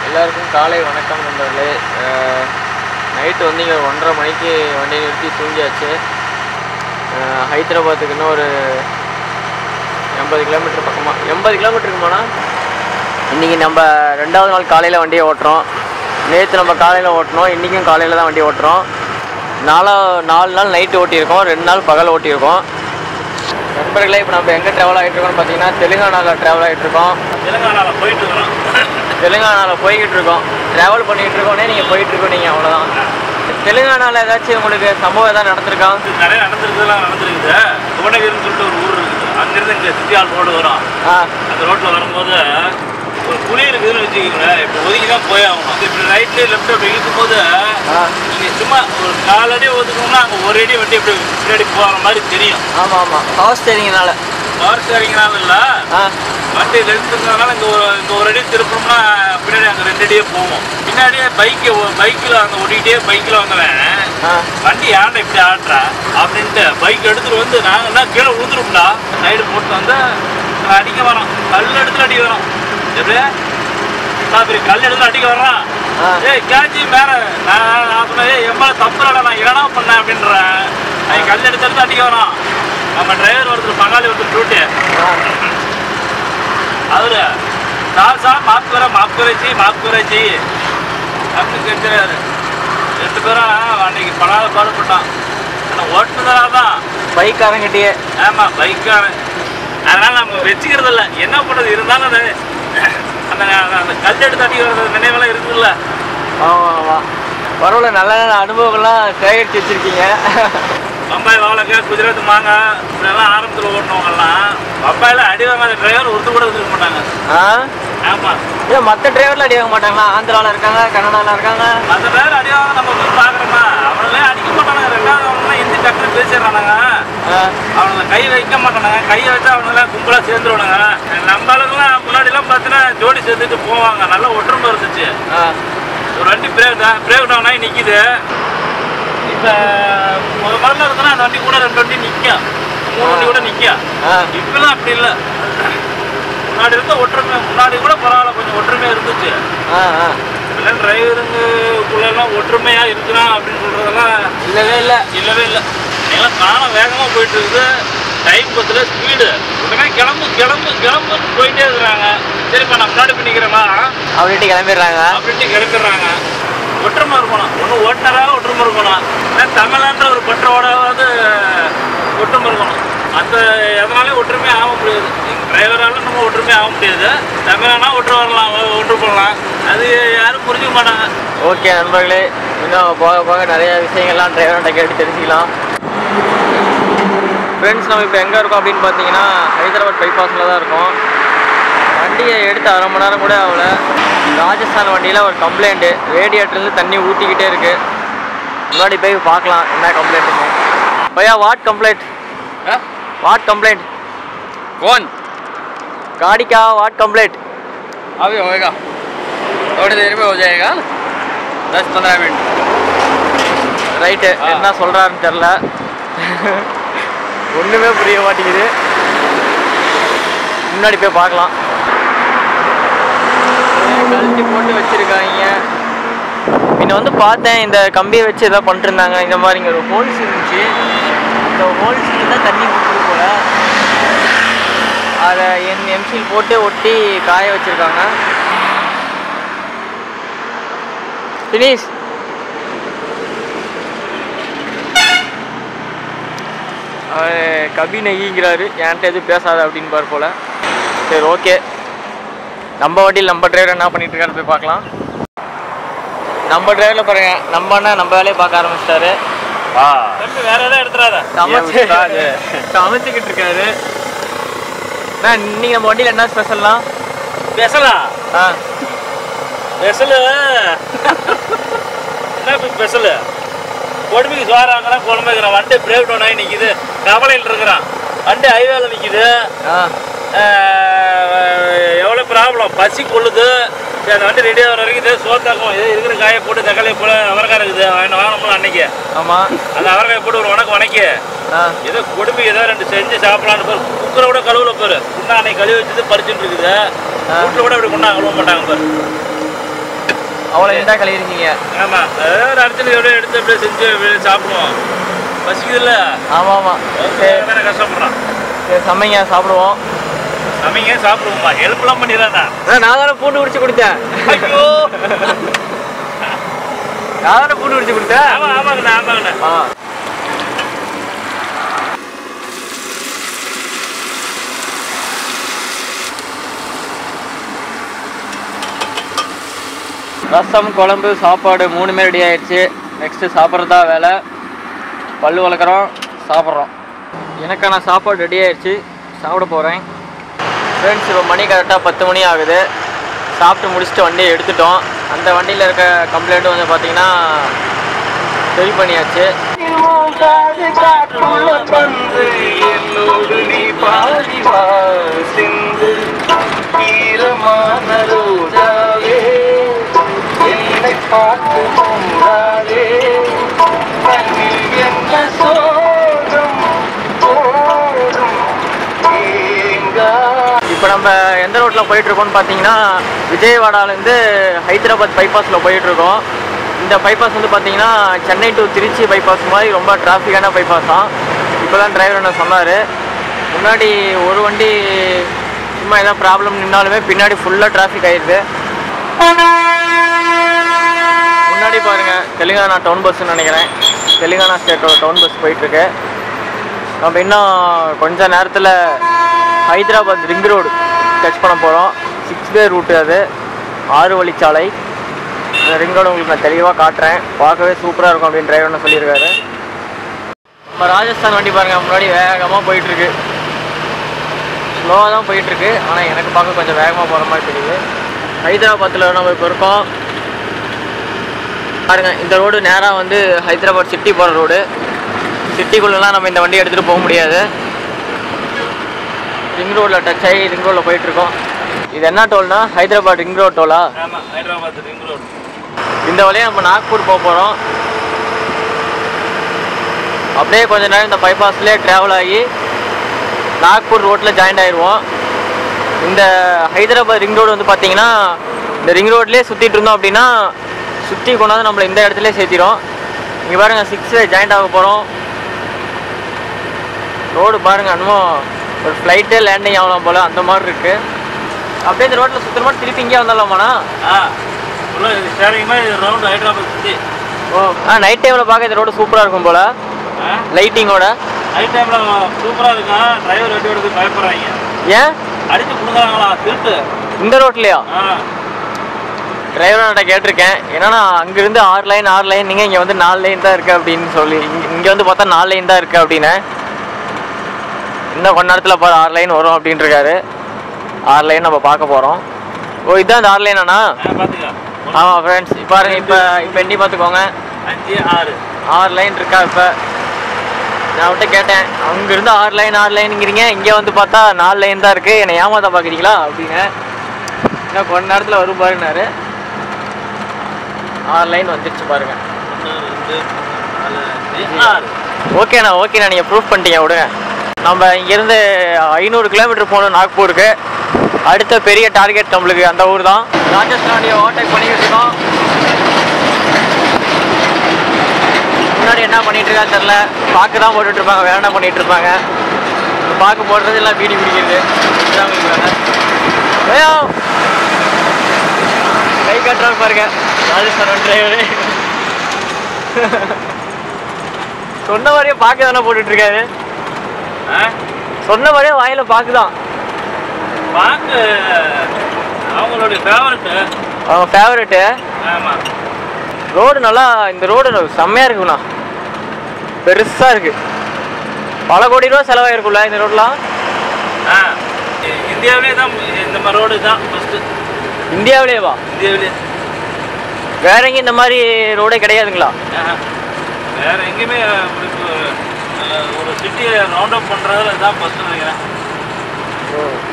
எல்லாருக்கும் காலை வணக்கம் நண்பர்களே நைட்டு வந்து இங்கே ஒன்றரை மணிக்கு வண்டியை நிறுத்தி தூங்கியாச்சு அஹ் ஹைதராபாத்துக்கு இன்னும் ஒரு எண்பது கிலோமீட்டர் பக்கமாக எண்பது கிலோமீட்டருக்கு போனால் இன்றைக்கி நம்ம ரெண்டாவது நாள் காலையில் வண்டியை ஓட்டுறோம் நேற்று நம்ம காலையில் ஓட்டினோம் இன்றைக்கும் காலையில் தான் வண்டி ஓட்டுறோம் நாலா நாலு நாள் நைட்டு ஓட்டியிருக்கோம் ரெண்டு நாள் பகல் ஓட்டியிருக்கோம் நண்பர்களே இப்போ நம்ம எங்கே ட்ராவல் ஆகிட்டு இருக்கோம்னு பார்த்தீங்கன்னா தெலுங்கானாவில் ட்ராவல் ஆகிட்டு இருக்கோம் தெலுங்கானாவில் போயிட்டு இருக்கிறோம் தெலுங்கானாவில் போய்கிட்டு இருக்கோம் ட்ராவல் பண்ணிகிட்டு இருக்கோன்னே நீங்கள் போயிட்டு இருக்கோம் நீங்கள் அவ்வளோதான் தெலுங்கானாவில் ஏதாச்சும் உங்களுக்கு சம்பவம் ஏதாவது நடந்திருக்கா இது நிறைய நடந்திருக்குதுலாம் நடந்திருக்குது புவனகிரின்னு சொல்லிட்டு ஒரு ஊர் இருக்குது அங்கேருந்து இங்கே சித்தியால் ரோடு வரும் ஆ அந்த ரோட்டில் வரும்போது ஒரு புலி இருக்குதுன்னு வச்சுக்கோங்களேன் இப்போ ஒதுக்கி தான் போய் ஆகணும் இப்படி ரைட்லேயே லெஃப்ட் அப்படி இழுக்கும் போது ஆ நீங்கள் சும்மா ஒரு கால் அடி ஒதுக்கணும்னா அங்கே ஒரு அடி வண்டி அப்படி பின்னாடி போகிற மாதிரி தெரியும் ஆமாம் ஆமாம் பவர் ஸ்டேரிங்னால பவர் ஸ்டேரிங்னால இல்லை ஆ வண்டி லென்த்துனால இங்கே ஒரு இங்கே ஒரு அடி திருப்பணும்னா பின்னாடி அங்கே ரெண்டு அடியே போவோம் பின்னாடியே பைக்கு பைக்கில் அங்கே ஓட்டிக்கிட்டே பைக்கில் வந்தவன் ஆ வண்டி ஏன்டா இப்படி ஆட்டுறா அப்படின்ட்டு பைக் எடுத்துட்டு வந்து நாங்கள் என்ன கீழே விழுந்துருப்போம்டா சைடு போட்டு வந்து அடிக்க வரோம் கல் எடுத்துட்டு அடிக்க வரோம் எப்படி சாப்பிரி கல் எடுத்து அடிக்க வர்றான் ஆ. ஏய் கேட்சி மேல நான் நான் சொன்னேன் ஏய் எம்மா தப்புலடா நான் ஏடா பண்ணேன் அப்படின்றேன் அவன் கல் எடுத்து எடுத்து அடிக்க வரான் நம்ம டிரைவர் ஒருத்தர் பங்காளி ஒருத்தர் டியூட்டி ஆ அவரு சார் சார் மாப் கர மாப் கரைச்சி மாப் கரைச்சி அப்படின்னு கேட்கிறாரு ரெண்டு பேரும் அன்னைக்கு படாத பாடுபட்டான் ஆனால் ஓட்டுனதால தான் பைக்காரங்கிட்டயே ஆமாம் பைக்காரன் அதனால் நம்ம வச்சுக்கிறது இல்லை என்ன பண்ணுறது இருந்தாலும் அது அந்த அந்த கல் எடுத்து அடிக்கிறது நினைவெல்லாம் இருக்குதுல்ல ஆமாம் ஆமாம் பரவாயில்ல நல்ல நல்ல அனுபவங்கள்லாம் சேகரித்து வச்சுருக்கீங்க பம்பாய் வாழைக்க குஜராத் மாங்காய் இப்படியெல்லாம் ஆரம்பத்தில் ஓட்டினவங்கெல்லாம் பம்பாயில் அடி வாங்காத டிரைவர் ஒருத்தர் கூட இருந்துக்க மாட்டாங்க ஆ ஆமாம் ஏன் மற்ற டிரைவர்லாம் அடி வாங்க மாட்டாங்களா ஆந்திராவில் இருக்காங்க கன்னடாவில் இருக்காங்க அந்த பேர் அடிவாங்க நம்ம போய் பார்க்குறோமா அவனெல்லாம் அடிக்க மாட்டானுங்க ரெண்டாவது அவனெல்லாம் ஹிந்தி டக்குனு பேசிடுறானுங்க ஆ அவனுங்க கை வைக்க மாட்டானுங்க கையை வச்சா அவனுங்களாம் கும்பலாக சேர்ந்துருவானுங்க நம்ம ஆளுங்கெல்லாம் முன்னாடிலாம் பார்த்தீங்கன்னா ஜோடி சேர்த்துட்டு போவாங்க நல்லா ஒற்றுமை இருந்துச்சு ஆ ஒரு வண்டி பிரேக் தான் பிரேக் டவுன் ஆகி நிற்கிது இப்போ முத முதல்ல இருக்குன்னா அந்த வண்டி கூட ரெண்டு வண்டி நிற்கும் மூணு வண்டி கூட நிற்கும் ஆ இப்பெல்லாம் அப்படி இல்லை முன்னாடி இருந்த ஒற்றுமை முன்னாடி கூட பரவாயில்ல கொஞ்சம் ஒற்றுமையாக இருந்துச்சு ஆ ஆ இப்பெல்லாம் டிரைவருங்குள்ளெல்லாம் ஒற்றுமையாக இருக்கிறான் அப்படின்னு சொல்கிறதெல்லாம் இல்லவே இல்லை இல்லவே இல்லை எல்லாம் காலம் வேகமாக போயிட்டு இருக்குது டைம் பத்தில் ஸ்பீடு உடனே கிளம்பு கிளம்பு கிளம்புன்னு போயிட்டே இருக்கிறாங்க சரிப்பா நான் முன்னாடி பண்ணிக்கிறேம்மா அப்படின்ட்டு கிளம்பிடுறாங்க அப்படின்ட்டு கிளம்பிடுறாங்க ஒற்றுமை இருக்கணும் ஒன்று ஓட்டுநராக ஒற்றுமை இருக்கணும் ஏன்னா தமிழன்ற ஒரு பற்றோடாவது ஒற்றுமை இருக்கணும் அந்த எதனாலையும் ஒற்றுமை ஆக முடியாது டிரைவரால நம்ம ஒற்றுமை ஆக முடியாது தமிழனா ஒற்று வரலாம் ஒன்று போடலாம் அது யாரும் புரிஞ்சுக்க மாட்டாங்க ஓகே நண்பர்களே இன்னும் போக போக நிறைய விஷயங்கள்லாம் டிரைவர்கிட்ட கேட்டு தெரிஞ்சுக்கலாம் ஃப்ரெண்ட்ஸ் நம்ம இப்போ எங்கே இருக்கோம் அப்படின்னு பார்த்தீங்கன்னா ஹைதராபாத் பைபாஸில் தான் இருக்கோம் வண்டியை எடுத்து அரை மணி நேரம் கூட ஆகல ராஜஸ்தான் வண்டியில் ஒரு கம்ப்ளைண்ட்டு ரேடியேட்டர்லேருந்து தண்ணி ஊற்றிக்கிட்டே இருக்கு முன்னாடி போய் பார்க்கலாம் என்ன கம்ப்ளைண்ட்டுன்னு பையா வாட் கம்ப்ளைண்ட் வாட் கம்ப்ளைண்ட் कौन गाड़ी का वाट कंप्लेंट अभी होएगा थोड़ी देर में हो जाएगा दस पंद्रह मिनट ரைட்டு ஆ. என்ன சொல்கிறாருன்னு தெரில ஒன்றுமே புரிய மாட்டேங்குது முன்னாடி போய் பார்க்கலாம் கழட்டி போட்டு வச்சுருக்காங்க முன்ன வந்து பார்த்தேன் இந்த கம்பியை வச்சு எதாவது பண்ணிட்டு இருந்தாங்க இந்த மாதிரி இங்கே ஒரு ஹோல்ஸ் இருந்துச்சு இந்த ஹோல்ஸில் தான் தண்ணி ஊற்றுது போல அதை என் எம்சில் போட்டு ஒட்டி காய வச்சுருக்காங்க ஃபினிஷ் அவர் கபி நெகிங்கிறாரு என்கிட்ட எதுவும் பேசாத அப்படின்னு பாரு போல சரி ஓகே நம்ம வண்டியில் நம்ம டிரைவர் என்ன பண்ணிட்டு இருக்காரு போய் பார்க்கலாம் நம்ம டிரைவரில் பாருங்க நம்ம அண்ணன் நம்ம வேலையை பார்க்க ஆரம்பிச்சிட்டாரு தம்பி வேற எதாவது எடுத்துறாத சமைச்சு சமைச்சுக்கிட்டு இருக்காரு அண்ணா இன்னைக்கு நம்ம வண்டியில் என்ன ஸ்பெஷல்லாம் பேசலாம் ஆ ஸ்பெஷலு என்ன இப்போ ஸ்பெஷலு கொடுமைக்கு சோறாங்கன்னா குழம்பு வைக்கிறான் வண்டி பிரேக் டவுன் ஆகி நிற்கிது கவலையில் இருக்கிறான் வண்டி ஹைவேல நிற்கிது ஆ எவ்வளோ ப்ராப்ளம் பசி கொள்ளுது சரி அந்த வண்டி ரெடியாக வர வரைக்கும் இதே சோத்தாக்கும் இதே இருக்கிற காயை போட்டு தக்காளியை போல அவரைக்காய் இருக்குது வாங்கிட்டு வாங்கணும்ல அன்னைக்கு ஆமாம் அந்த அவரைக்காய் போட்டு ஒரு உனக்கு வணக்கி ஆ ஏதோ கொடுமை ஏதோ ரெண்டு செஞ்சு சாப்பிடலான்னு பாரு குக்கரை கூட கழுவுல பாரு குண்டா அன்னைக்கு கழுவி வச்சது பறிச்சுட்டு இருக்குது வீட்டில் கூட இப்படி குண்டா கழுவ மாட்டாங்க பாரு அவ்வளோ இதாக கழுவிருக்கீங்க ஆமா ஏதாவது அடிச்சு எப்படியே எடுத்து அப்படியே செஞ்சு அப்படியே சாப்பிடுவோம் பசிக்குதுல்ல ஆமாம் ஆமாம் சரி வேற கஷ்டப்படுறான் சரி சமைங்க சாப்பிடுவோம் சமைங்க சாப்பிடுவோம்மா ஹெல்ப்லாம் பண்ணிடுறானா அண்ணா, நான் தானே பூண்டு உரிச்சு கொடுத்தேன் ஐயோ நான் தானே பூண்டு உரிச்சு கொடுத்தேன் ஆமா ஆமாங்கண்ணா ஆமாங்கண்ணா ஆ ரசம் குழம்பு சாப்பாடு மூணுமே ரெடி ஆயிடுச்சு நெக்ஸ்ட்டு சாப்பிட்றது தான் வேலை பல்லு வளர்க்குறோம் சாப்பிட்றோம் எனக்கான சாப்பாடு ரெடி ஆயிடுச்சு சாப்பிட போகிறேன் ஃப்ரெண்ட்ஸ் இப்போ மணி கரெக்டாக பத்து மணி ஆகுது சாப்பிட்டு முடிச்சுட்டு வண்டியை எடுத்துட்டோம் அந்த வண்டியில் இருக்க கம்ப்ளைண்ட்டும் வந்து பார்த்தீங்கன்னா சரி பண்ணியாச்சு என்னோடு நீ பாடி வா சிந்து ஈரமான ரோஜாவே என்னை பார்த்து பொங்காதே கண்ணில் என்ன சோகம் போதும் ஏங்கா இப்போ நம்ம எந்த ரோட்டில் போயிட்டுருக்கோம்னு பார்த்தீங்கன்னா விஜயவாடாலேருந்து ஹைதராபாத் பைபாஸில் போயிட்டுருக்கோம் இந்த பைபாஸ் வந்து பார்த்தீங்கன்னா சென்னை டு திருச்சி பைபாஸ் மாதிரி ரொம்ப டிராஃபிக்கான பைபாஸ் தான் இப்போ தான் டிரைவர் என்ன சொன்னார் முன்னாடி ஒரு வண்டி சும்மா ஏதாவது ப்ராப்ளம் நின்னாலுமே பின்னாடி ஃபுல்லாக டிராஃபிக் ஆயிடுது முன்னாடி பாருங்க தெலுங்கானா டவுன் பஸ்ன்னு நினைக்கிறேன் தெலுங்கானா ஸ்டேட்டோட டவுன் பஸ் போயிட்டுருக்கு நம்ம இன்னும் கொஞ்ச நேரத்தில் ஹைதராபாத் ரிங் ரோடு டச் பண்ண போகிறோம் சிக்ஸ் வே ரூட்டு அது ஆறு வழிச்சாலை அந்த ரிங் ரோடு உங்களுக்கு நான் தெளிவாக காட்டுறேன் பார்க்கவே சூப்பராக இருக்கும் அப்படின்னு டிரைவர்னு சொல்லியிருக்காரு நம்ம ராஜஸ்தான் வண்டி பாருங்கள் முன்னாடி வேகமாக போயிட்டுருக்கு ஸ்லோவாக தான் போயிட்டுருக்கு ஆனால் எனக்கு பார்க்க கொஞ்சம் வேகமாக போகிற மாதிரி தெரியுது ஹைதராபாத்தில் நம்ம இப்போ இருக்கோம் பாருங்க இந்த ரோடு நேராக வந்து ஹைதராபாத் சிட்டி போகிற ரோடு சிட்டிக்குள்ளெலாம் நம்ம இந்த வண்டி எடுத்துகிட்டு போக முடியாது ரிங் ரோடில் டச் ஆகி ரிங் ரோடில் போயிட்டுருக்கோம் இது என்ன டோல்னா ஹைதராபாத் ரிங் ரோட் டோலா ஆமா ஹைதராபாத் ரிங் ரோடு இந்த வழியாக நம்ம நாக்பூர் போக போகிறோம் அப்படியே கொஞ்ச நேரம் இந்த பைபாஸ்லேயே ட்ராவல் ஆகி நாக்பூர் ரோட்டில் ஜாயின் ஆயிடுவோம் இந்த ஹைதராபாத் ரிங் ரோடு வந்து பார்த்தீங்கன்னா இந்த ரிங் ரோட்லேயே சுற்றிட்டு இருந்தோம் அப்படின்னா சுற்றி கொண்டாந்து நம்மளை இந்த இடத்துல சேர்த்திடும் இங்கே பாருங்கள் சிக்ஸ் ஜாயிண்ட் ஆக போகிறோம் ரோடு பாருங்கள் இன்னும் ஒரு ஃப்ளைட்டே லேண்டிங் ஆகலாம் போல் அந்த மாதிரி இருக்குது அப்படியே இந்த ரோட்டில் சுத்தமாக திருப்பி இங்கே வந்துடலாமாண்ணா ஆ உள்ள இது ஷேரிங் மாதிரி ரவுண்ட் ஹைதராபாத் சுற்றி ஓ ஆ நைட் டைமில் பார்க்க இந்த ரோடு சூப்பராக இருக்கும் போல் லைட்டிங்கோட நைட் டைமில் சூப்பராக இருக்கும் டிரைவர் வண்டி எடுத்து பயப்படுறாங்க ஏன் அடிச்சு கொடுக்குறாங்களா திருட்டு இந்த ரோட்லையா ஆ டிரைவர்கிட்ட கேட்டிருக்கேன் என்னன்னா அங்கேருந்து ஆறு லைன் ஆறு லைன் நீங்கள் இங்கே வந்து நாலு லைன் தான் இருக்குது அப்படின்னு சொல்லி இங்கே இங்கே வந்து பார்த்தா நாலு லைன் தான் இருக்குது அப்படின்னு இன்னும் கொஞ்ச நேரத்தில் பாரு ஆறு லைன் வரும் அப்படின்ட்டு இருக்காரு ஆறு லைன் நம்ம பார்க்க போகிறோம் ஓ இதுதான் இந்த ஆறு லைனாண்ணா ஆ பார்த்துக்கோ ஆமாம் ஃப்ரெண்ட்ஸ் பாருங்க இப்போ இப்போ எண்ணி பார்த்துக்கோங்க அஞ்சு ஆறு ஆறு லைன் இருக்கா இப்போ நான் அவர்கிட்ட கேட்டேன் அங்கேருந்து ஆறு லைன் ஆறு லைனுங்கிறீங்க இங்கே வந்து பார்த்தா நாலு லைன் தான் இருக்குது என்னை ஏமாத்த பார்க்குறீங்களா அப்படின்னு இன்னும் கொஞ்ச நேரத்தில் வரும் பாருன்னாரு ஆறு லைன் வந்துருச்சு பாருங்க ஒன்று ரெண்டு நாலு அஞ்சு ஆறு ஓகேண்ணா ஓகேண்ணா நீங்கள் ப்ரூஃப் பண்ணிட்டீங்க விடுங்க நம்ம இங்கேருந்து ஐநூறு கிலோமீட்டர் போகணும் நாக்பூருக்கு அடுத்த பெரிய டார்கெட் நம்மளுக்கு அந்த ஊர் தான் ராஜஸ்தானியை ஓவர்டேக் பண்ணிக்கிட்டு இருக்கோம் முன்னாடி என்ன பண்ணிட்டு இருக்கான்னு தெரில பாக்கு தான் போட்டுட்டு இருப்பாங்க வேற என்ன பண்ணிட்டு இருப்பாங்க பாக்கு போடுறது எல்லாம் பீடி பிடிக்கிறது இதுதான் உங்களுக்கு வேலை ஐயோ! கை கட்டுறாரு பாருங்க ராஜஸ்தான் டிரைவரு சொன்ன மாதிரியே பாக்கு தானே போட்டுட்டு இருக்காரு ஆ சொன்ன மாதிரியே வாயில பாக்கு தான் பார்க்க அவங்களுடைய ஃபேவரட்டு அவன் ஃபேவரெட்டு ஆமாம் ரோடு நல்லா இந்த ரோடு செம்மையா இருக்குண்ணா பெருசா இருக்கு பல கோடி ரூபா செலவாயிருக்குல்ல இந்த ரோட்லாம் ஆ இ- இந்தியாவிலே தான் இந்த மாதிரி ரோடு தான் ஃபஸ்ட்டு இந்தியாவிலேயே வா இந்தியாவிலே வேற எங்கேயும் இந்த மாதிரி ரோடே கிடையாதுங்களா ஆஹா. வேற எங்கேயுமே அப்படி ஒரு, அஹ், ஒரு சிட்டியை ரவுண்ட் அப் பண்ணுறதுல இதுதான் ஃபஸ்ட்டு நினைக்கிறேன்